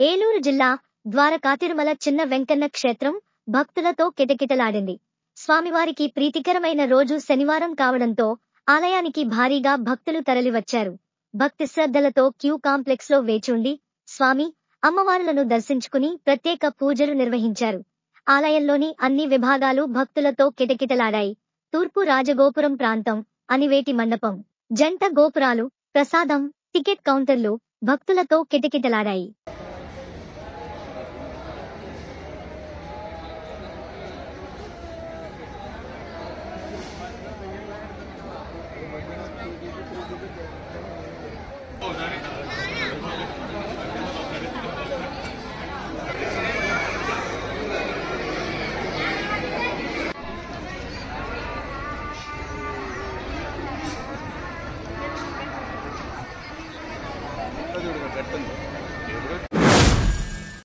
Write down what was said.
ఏలూరు జిల్లా ద్వారకా తిరుమల చిన్న వెంకన్న క్షేత్రం భక్తులతో కిటకిటలాడింది స్వామివారికి ప్రీతికరమైన రోజు శనివారం కావడంతో ఆలయానికి భారీగా భక్తులు తరలివచ్చారు భక్తి శ్రద్ధలతో క్యూ కాంప్లెక్స్ లో వేచుండి స్వామి అమ్మవారులను దర్శించుకుని ప్రత్యేక పూజలు నిర్వహించారు ఆలయంలోని అన్ని విభాగాలు భక్తులతో కిటకిటలాడాయి తూర్పు రాజగోపురం ప్రాంతం అనివేటి మండపం జంట గోపురాలు ప్రసాదం టికెట్ కౌంటర్లు భక్తులతో కిటకిటలాడాయి అది గట్టుంది